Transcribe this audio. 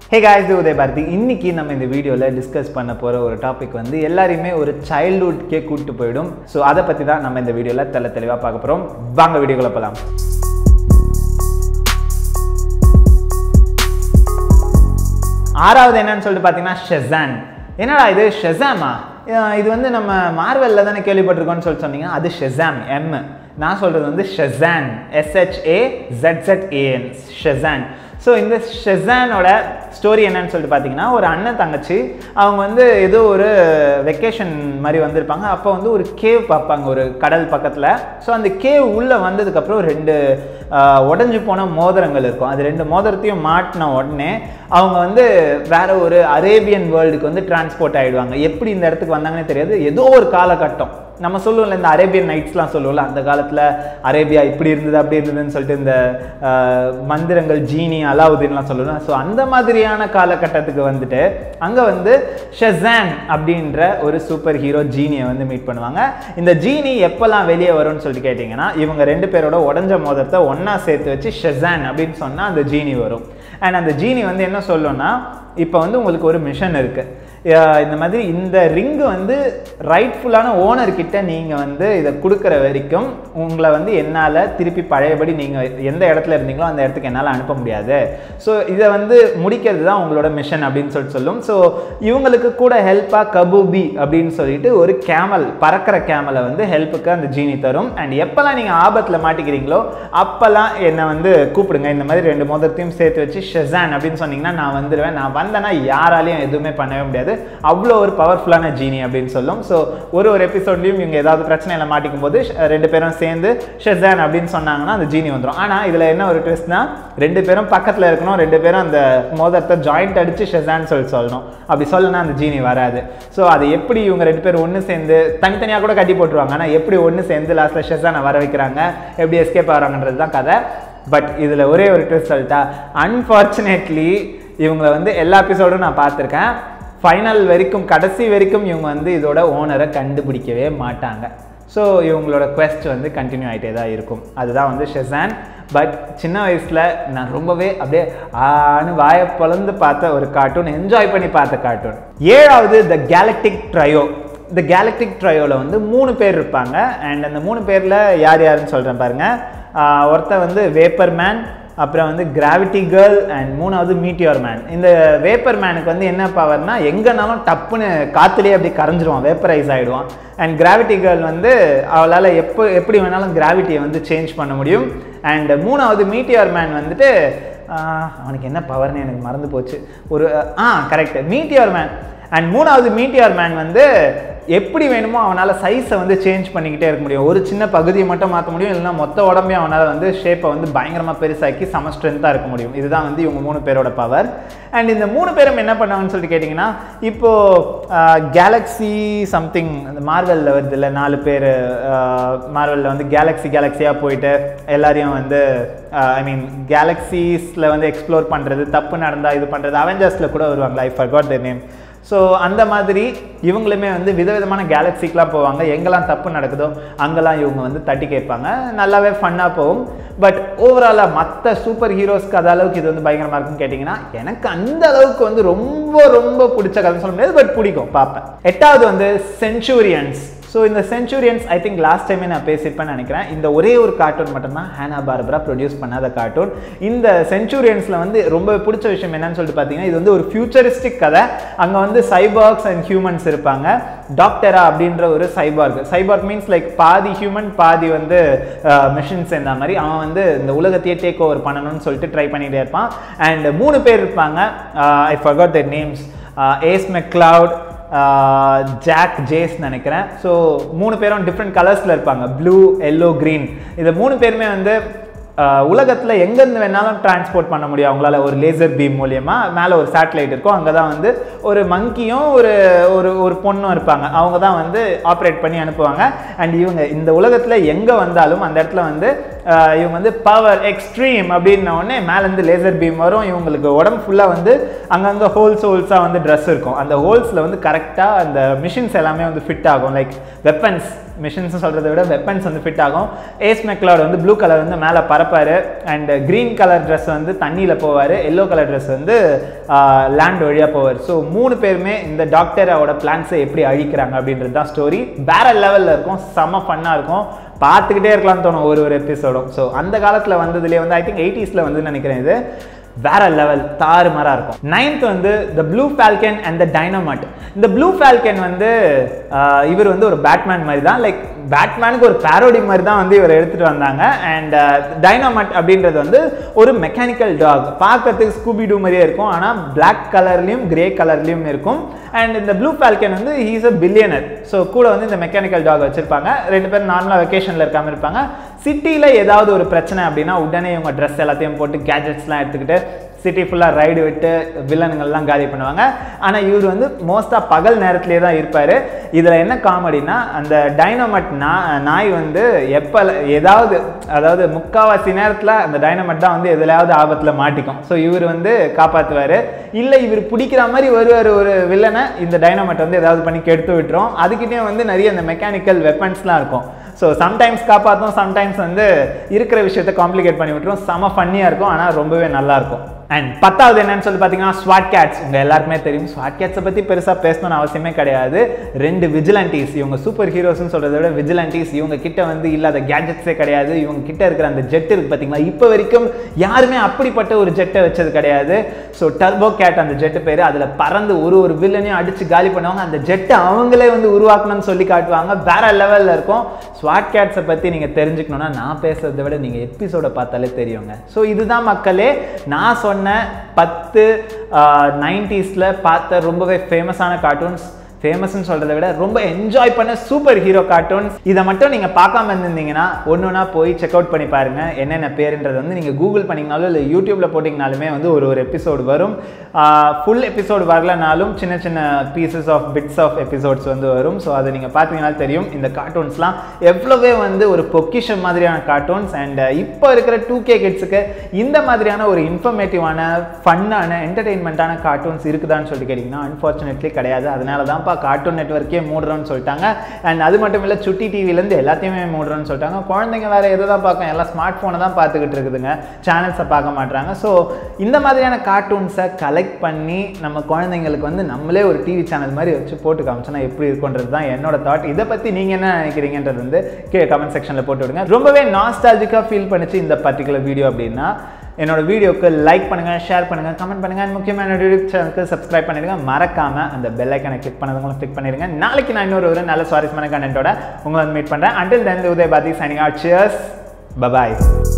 hey guys உதய பாரதி இன்னைக்கு நம்ம இந்த வீடியோவில் டிஸ்கஸ் பண்ண போகிற ஒரு டாபிக் வந்து எல்லாரையுமே ஒரு சைல்ட்ஹுட்கே கூப்பிட்டு போயிடும் ஸோ அதை பற்றி தான் நம்ம இந்த வீடியோவில் தெள்ள தெளிவாக பார்க்க போகிறோம் வாங்க வீடியோக்குள்ள போகலாம் ஆறாவது என்னன்னு சொல்லிட்டு பார்த்தீங்கன்னா ஷெசான் என்னடா இது ஷெசாமா இது வந்து நம்ம மார்வெல்ல தானே கேள்விப்பட்டிருக்கோம்னு சொல்லி சொன்னீங்க அது ஷெசாம் எம் நான் சொல்கிறது வந்து Shazzan S H A ZZAN Shazzan so இந்த ஷெசானோட ஸ்டோரி என்னன்னு சொல்லிட்டு பார்த்தீங்கன்னா ஒரு அண்ணன் தங்கச்சி அவங்க வந்து ஏதோ ஒரு வெக்கேஷன் மாதிரி வந்திருப்பாங்க அப்போ வந்து ஒரு கேவ் பார்ப்பாங்க ஒரு கடல் பக்கத்தில் ஸோ அந்த கேவ் உள்ளே வந்ததுக்கப்புறம் ரெண்டு உடஞ்சி போன மோதிரங்கள் இருக்கும் அது ரெண்டு மோதிரத்தையும் மாட்டின உடனே அவங்க வந்து வேற ஒரு அரேபியன் வேர்ல்டுக்கு வந்து டிரான்ஸ்போர்ட் ஆகிடுவாங்க எப்படி இந்த இடத்துக்கு வந்தாங்கன்னே தெரியாது ஏதோ ஒரு காலகட்டம் நம்ம சொல்லுவோம்ல இந்த அரேபியன் நைட்ஸ்லாம் சொல்லுவோம்ல அந்த காலத்தில் அரேபியா இப்படி இருந்தது அப்படி இருந்ததுன்னு சொல்லிட்டு இந்த மந்திரங்கள் ஜீனி அலாவுதீன்லாம் சொல்லுவோம் ஸோ அந்த மாதிரியான காலகட்டத்துக்கு வந்துட்டு அங்கே வந்து ஷெசான் அப்படின்ற ஒரு சூப்பர் ஹீரோ ஜீனியை வந்து மீட் பண்ணுவாங்க இந்த ஜீனி எப்போல்லாம் வெளியே வரும்னு சொல்லிட்டு கேட்டிங்கன்னா இவங்க ரெண்டு பேரோட உடஞ்ச மோதிரத்தை ஒன்றா சேர்த்து வச்சு ஷெசான் அப்படின்னு சொன்னால் அந்த ஜீனி வரும் அண்ட் அந்த ஜீனி வந்து என்ன சொல்லும்னா இப்போ வந்து உங்களுக்கு ஒரு மிஷன் இருக்குது இந்த மாதிரி இந்த ரிங்கு வந்து ரைட்ஃபுல்லான ஓனர்கிட்ட நீங்கள் வந்து இதை கொடுக்குற வரைக்கும் உங்களை வந்து என்னால் திருப்பி பழையபடி நீங்கள் எந்த இடத்துல இருந்தீங்களோ அந்த இடத்துக்கு என்னால் அனுப்ப முடியாது ஸோ இதை வந்து முடிக்கிறது தான் உங்களோட மிஷன் அப்படின்னு சொல்லிட்டு சொல்லும் ஸோ இவங்களுக்கு கூட ஹெல்ப்பாக கபூபி அப்படின்னு சொல்லிட்டு ஒரு கேமல் பறக்கிற கேமலை வந்து ஹெல்ப்புக்கு அந்த ஜீனி தரும் அண்ட் எப்போல்லாம் நீங்கள் ஆபத்தில் மாட்டிக்கிறீங்களோ அப்போல்லாம் என்னை வந்து கூப்பிடுங்க இந்த மாதிரி ரெண்டு மோதிரத்தையும் சேர்த்து வச்சு ஷெசான் அப்படின்னு சொன்னீங்கன்னா நான் வந்துடுவேன் நான் வந்தேன்னா யாராலையும் எதுவுமே பண்ணவே முடியாது அவ்வளோ ஒரு பவர்ஃபுல்லான ஜீனி அப்படின்னு சொல்லும் ஸோ ஒரு ஒரு எபிசோட்லையும் இவங்க ஏதாவது பிரச்சனையில் மாட்டிக்கும் போது ரெண்டு பேரும் சேர்ந்து ஷெசான் அப்படின்னு சொன்னாங்கன்னா அந்த ஜீனி வந்துடும் ஆனால் இதில் என்ன ஒரு ட்விஸ்ட்னா ரெண்டு பேரும் பக்கத்தில் இருக்கணும் ரெண்டு பேரும் அந்த மோதிரத்தை ஜாயிண்ட் அடித்து ஷெசான்னு சொல்லி சொல்லணும் அப்படி சொல்லனா அந்த ஜீனி வராது ஸோ அது எப்படி இவங்க ரெண்டு பேரும் ஒன்று சேர்ந்து தனித்தனியாக கூட கட்டி போட்டுருவாங்க ஆனால் எப்படி ஒன்று சேர்ந்து லாஸ்ட்டில் ஷெசானை வர வைக்கிறாங்க எப்படி எஸ்கேப் ஆகிறாங்கன்றது தான் கதை பட் இதில் ஒரே ஒரு ட்விஸ்ட் சொல்லிட்டா அன்ஃபார்ச்சுனேட்லி இவங்களை வந்து எல்லா எபிசோடும் நான் பார்த்துருக்கேன் ஃபைனல் வரைக்கும் கடைசி வரைக்கும் இவங்க வந்து இதோட ஓனரை கண்டுபிடிக்கவே மாட்டாங்க ஸோ இவங்களோட quest வந்து கண்டினியூ ஆகிட்டே தான் இருக்கும் அதுதான் வந்து ஷெசான் பட் சின்ன வயசில் நான் ரொம்பவே அப்படியே ஆன்னு வாயை பிளந்து பார்த்த ஒரு கார்ட்டூன் என்ஜாய் பண்ணி பார்த்த கார்ட்டூன் ஏழாவது த கேலக்டிக் ட்ரையோ இந்த கேலக்டிக் ட்ரையோவில் வந்து மூணு பேர் இருப்பாங்க அண்ட் அந்த மூணு பேரில் யார் யாருன்னு சொல்கிறேன் பாருங்கள் ஒருத்தர் வந்து வேப்பர் மேன் அப்புறம் வந்து கிராவிட்டி கேர்ள் அண்ட் மூணாவது மீட்டியோர் மேன் இந்த வேப்பர் மேனுக்கு வந்து என்ன பவர்னா எங்கேனாலும் டப்புன்னு காற்றுலேயே அப்படி கரைஞ்சிருவான் வேப்பரைஸ் ஆகிடுவான் அண்ட் கிராவிட்டி கேர்ள் வந்து அவளால் எப்போ எப்படி வேணாலும் கிராவிட்டியை வந்து சேஞ்ச் பண்ண முடியும் அண்ட் மூணாவது மீட்டியோர் மேன் வந்துட்டு அவனுக்கு என்ன பவர்னு எனக்கு மறந்து போச்சு ஒரு ஆ கரெக்ட் மீட்டியோர் மேன் அண்ட் மூணாவது மீட்டியார் மேன் வந்து எப்படி வேணுமோ அவனால் சைஸை வந்து சேஞ்ச் பண்ணிக்கிட்டே இருக்க முடியும் ஒரு சின்ன பகுதியை மட்டும் மாற்ற முடியும் இல்லைனா மொத்த உடம்பையும் அவனால் வந்து ஷேப்பை வந்து பயங்கரமாக பெருசாக்கி செம ஸ்ட்ரென்த்தாக இருக்க முடியும் இதுதான் வந்து இவங்க மூணு பேரோட பவர் அண்ட் இந்த மூணு பேரும் என்ன பண்ணாங்கன்னு சொல்லிட்டு கேட்டிங்கன்னா இப்போது கேலக்ஸி சம்திங் அந்த மார்வலில் வருது இல்லை நாலு பேர் மார்வலில் வந்து கேலக்ஸி கேலக்ஸியாக போயிட்டு எல்லாரையும் வந்து ஐ மீன் கேலக்ஸிஸில் வந்து எக்ஸ்ப்ளோர் பண்ணுறது தப்பு நடந்தால் இது பண்ணுறது அவெஞ்சர்ஸில் கூட வருவாங்களா I forgot the name so அந்த மாதிரி இவங்களுமே வந்து விதவிதமான கேலக்ஸிக்கெலாம் போவாங்க எங்கெல்லாம் தப்பு நடக்குதோ அங்கெல்லாம் இவங்க வந்து தட்டி கேட்பாங்க நல்லாவே ஃபன்னாக போகும் பட் ஓவராலாக மற்ற சூப்பர் ஹீரோஸ்க்கு அது அளவுக்கு இது வந்து பயங்கரமாக இருக்குன்னு கேட்டிங்கன்னா எனக்கு அந்த அளவுக்கு வந்து ரொம்ப ரொம்ப பிடிச்ச கதை சொல்ல முடியாது பட் பிடிக்கும் பார்ப்பேன் எட்டாவது வந்து சென்ச்சுரியன்ஸ் ஸோ இந்த சென்ச்சுரியன்ஸ் ஐ திங்க் லாஸ்ட் டைமே நான் பேசியிருப்பேன்னு நினைக்கிறேன் இந்த ஒரே ஒரு கார்ட்டூன் மட்டும்தான் ஹேனா பார்பரா ப்ரொடியூஸ் பண்ணாத கார்ட்டூன் இந்த சென்ச்சுரியன்ஸில் வந்து ரொம்ப பிடிச்ச விஷயம் என்னன்னு சொல்லிட்டு பார்த்தீங்கன்னா இது வந்து ஒரு ஃபியூச்சரிஸ்டிக் கதை அங்கே வந்து சைபார்க்ஸ் அண்ட் ஹியூமன்ஸ் இருப்பாங்க டாக்டரா அப்படின்ற ஒரு சைபார்க் சைபார்க் மீன்ஸ் லைக் பாதி ஹியூமன் பாதி வந்து மிஷின்ஸ் இந்த மாதிரி அவன் வந்து இந்த உலகத்தையே டேக் ஓவர் பண்ணணும்னு சொல்லிட்டு ட்ரை பண்ணிகிட்டே இருப்பான் அண்ட் மூணு பேர் இருப்பாங்க I forgot the names Ace McCloud Jake Jace நினைக்கிறேன் ஸோ மூணு பேரும் டிஃப்ரெண்ட் கலர்ஸில் இருப்பாங்க ப்ளூ எல்லோ க்ரீன் இந்த மூணு பேருமே வந்து உலகத்தில் எங்கேருந்து வேணாலும் டிரான்ஸ்போர்ட் பண்ண முடியும் அவங்களால ஒரு லேசர் பீம் மூலியமாக மேலே ஒரு சேட்டலைட் இருக்கும் அங்கே தான் வந்து ஒரு மங்கியும் ஒரு ஒரு ஒரு பொண்ணும் இருப்பாங்க அவங்க தான் வந்து ஆப்ரேட் பண்ணி அனுப்புவாங்க அண்ட் இவங்க இந்த உலகத்தில் எங்கே வந்தாலும் அந்த இடத்துல வந்து இவங்க வந்து பவர் எக்ஸ்ட்ரீம் அப்படின்ன உடனே மேலேருந்து லேசர் பீம் வரும் இவங்களுக்கு உடம்பு ஃபுல்லாக வந்து அங்கங்கே ஹோல்ஸ் ஹோல்ஸாக வந்து ட்ரெஸ் இருக்கும் அந்த ஹோல்ஸில் வந்து கரெக்டாக அந்த மிஷின்ஸ் எல்லாமே வந்து ஃபிட் ஆகும் லைக் வெப்பன்ஸ் மிஷின்ஸ் சொல்கிறத விட வெப்பன்ஸ் வந்து ஃபிட் ஆகும் ஏஸ் மெக்லாட் வந்து ப்ளூ கலர் வந்து மேலே பறப்பார் அண்ட் க்ரீன் கலர் ட்ரெஸ் வந்து தண்ணியில் போவார் எல்லோ கலர் ட்ரெஸ் வந்து லேண்ட் வழியாக போவார் ஸோ மூணு பேருமே இந்த டாக்டரோட பிளான்ஸை எப்படி அழிக்கிறாங்க அப்படின்றது தான் ஸ்டோரி வேற லெவலில் இருக்கும் செம்ம ஃபன்னாக இருக்கும் பார்த்துக்கிட்டே இருக்கலாம்னு தோணும் ஒரு ஒரு எபிசோடும் ஸோ அந்த காலத்தில் வந்ததுலேயே வந்து ஐ திங்க் எயிட்டிஸில் வந்து நினைக்கிறேன் இது வேற லெவல் தாறுமாறா இருக்கும் நைன்த் வந்து the Blue Falcon and the Dynomutt இந்த ப்ளூ ஃபால்கன் வந்து ஆஹ், இவர் வந்து ஒரு பேட்மேன் மாதிரி தான் லைக் பேட்மேனுக்கு ஒரு பேரோடி மாதிரி தான் வந்து இவர் எடுத்துட்டு வந்தாங்க அண்ட் டைனமாட் அப்படின்றது வந்து ஒரு மெக்கானிக்கல் டாக் பார்க்கறதுக்கு ஸ்கூபி டூ மாதிரியே இருக்கும் ஆனால் Black கலர்லையும் கிரே கலர்லையும் இருக்கும் அண்ட் இந்த ப்ளூ ஃபால்கன் வந்து ஹீஸ் அ பில்லியனர் ஸோ கூட வந்து இந்த மெக்கானிக்கல் டாக் வச்சிருப்பாங்க ரெண்டு பேரும் நார்மலாக வெக்கேஷனில் இருக்காம இருப்பாங்க சிட்டியில் ஏதாவது ஒரு பிரச்சனை அப்படின்னா உடனே இவங்க ட்ரெஸ் எல்லாத்தையும் போட்டு கேஜெட்ஸ்லாம் எடுத்துக்கிட்டு சிட்டி ஃபுல்லாக ரைடு விட்டு வில்லனுங்கள்லாம் காலி பண்ணுவாங்க ஆனால் இவர் வந்து மோஸ்ட்டாக பகல் நேரத்திலே தான் இருப்பார் இதில் என்ன காமெடினா அந்த டைனமட் நா நாய் வந்து எப்போ ஏதாவது அதாவது முக்காவாசி நேரத்தில் அந்த டைனமட் தான் வந்து எதுலையாவது ஆபத்தில் மாட்டிக்கும் ஸோ இவர் வந்து காப்பாற்றுவார் இல்லை இவர் பிடிக்கிற மாதிரி வருவார் ஒரு வில்லனை இந்த டைனமட் வந்து ஏதாவது பண்ணி கெடுத்து விட்டுரும் அதுக்கிட்டே வந்து நிறைய அந்த மெக்கானிக்கல் வெப்பன்ஸ்லாம் இருக்கும் ஸோ சம்டைம்ஸ் காப்பாற்றும் சம்டைம்ஸ் வந்து இருக்கிற விஷயத்த காம்ப்ளிகேட் பண்ணி விட்டுரும் செம ஃபன்னியாக இருக்கும் ஆனால் ரொம்பவே நல்லா இருக்கும் அண்ட் பத்தாவது என்னன்னு சொல்லி பார்த்தீங்கன்னா ஸ்வாட் கேட்ஸ் உங்கள் எல்லாருக்குமே தெரியும் ஸ்வாட் கேட்ஸை பற்றி பெருசாக பேசணும்னு அவசியமே கிடையாது ரெண்டு விஜிலண்டிஸ் இவங்க சூப்பர் ஹீரோஸ்னு சொல்கிறத விட விஜிலண்டிஸ் இவங்க கிட்ட வந்து இல்லாத கேஜெட்ஸே கிடையாது இவங்க கிட்ட இருக்கிற அந்த ஜெட் இருக்கு பார்த்தீங்களா இப்போ வரைக்கும் யாருமே அப்படிப்பட்ட ஒரு ஜெட்டை வச்சது கிடையாது ஸோ டர்போ கேட் அந்த ஜெட்டு பேர் அதில் பறந்து ஒரு ஒரு வில்லனையும் அடித்து காலி பண்ணுவாங்க அந்த ஜெட்டை அவங்களே வந்து உருவாக்கணும்னு சொல்லி காட்டுவாங்க வேற லெவலில் இருக்கும் ஸ்வாட் கேட்ஸை பற்றி நீங்கள் தெரிஞ்சுக்கணுன்னா நான் பேசுறதை விட நீங்கள் எபிசோட பார்த்தாலே தெரியுங்க ஸோ இதுதான் மக்களே நான் சொன்ன பத்து நைன்டிஸில் பார்த்த ரொம்பவே ஃபேமஸான கார்ட்டூன்ஸ் ஃபேமஸ்னு சொல்கிறத விட ரொம்ப என்ஜாய் பண்ண சூப்பர் ஹீரோ கார்ட்டூன்ஸ் இதை மட்டும் நீங்கள் பார்க்காம இருந்திருந்தீங்கன்னா ஒன்று ஒன்றா போய் செக் அவுட் பண்ணி பாருங்கள் என்னென்ன பேருன்றது வந்து நீங்கள் கூகுள் பண்ணிங்கனாலும் இல்லை யூடியூப்பில் போட்டிங்கனாலுமே வந்து ஒரு ஒரு எபிசோடு வரும் ஃபுல் எபிசோடு வரலனாலும் சின்ன சின்ன pieces of bits of episodes வந்து வரும் ஸோ அதை நீங்கள் பார்த்தீங்கன்னா தெரியும் இந்த கார்ட்டூன்ஸ்லாம் எவ்வளவே வந்து ஒரு பொக்கிஷம் மாதிரியான கார்ட்டூன்ஸ் அண்ட் இப்போ இருக்கிற டூ கே கிட்ஸுக்கு இந்த மாதிரியான ஒரு இன்ஃபர்மேட்டிவான ஃபன்னான என்டர்டெயின்மெண்ட்டான கார்ட்டூன்ஸ் இருக்குதான்னு சொல்லி கேட்டிங்கன்னா அன்ஃபார்ச்சுனேட்லி கிடையாது அதனால தான்ப்பா கார்ட்டூன் நெட்ஒர்க்கே மூடுறோன்னு சொல்லிட்டாங்க அண்ட் அது மட்டும் இல்லை சுட்டி டிவிலேருந்து எல்லாத்தையுமே மூடுறோன்னு சொல்லிட்டாங்க குழந்தைங்க வேறு எதை தான் பார்க்க எல்லாம் ஸ்மார்ட் ஃபோனை தான் பார்த்துக்கிட்டு இருக்குதுங்க சேனல்ஸை பார்க்க மாட்றாங்க ஸோ இந்த மாதிரியான கார்ட்டூன்ஸை கலெக்ட் பண்ணி நம்ம குழந்தைங்களுக்கு வந்து நம்மளே ஒரு டிவி சேனல் மாதிரி வச்சு போட்டு காமிச்சோன்னா எப்படி இருக்குன்றது தான் என்னோட தாட் இதை பற்றி நீங்கள் என்ன நினைக்கிறீங்கன்றது வந்து கீழே கமெண்ட் செக்ஷனில் போட்டு விடுங்க ரொம்பவே நாஸ்டாலஜிக்காக ஃபீல் பண்ணிச்சு இந்த பர்டிகுலர் வீடியோ அப்படின்னா என்னோட வீடியோக்கு லைக் பண்ணுங்க ஷேர் பண்ணுங்க கமெண்ட் பண்ணுங்க and முக்கியமா என்னோட யூடியூப் சேனலுக்கு சப்ஸ்கிரைப் பண்ணிடுங்க மறக்காம அந்த பெல் ஐக்கனை கிளிக் பண்ணதுங்களும் கிளிக் பண்ணிடுங்க நாளைக்கு நான் இன்னொரு ஒரு நல்ல சுவாரஸ்யமான கண்டென்ட்டோட உங்களை வந்து மீட் பண்றேன் until then உதய பாதி சைனிங் அவுட் சியர்ஸ் பபாய்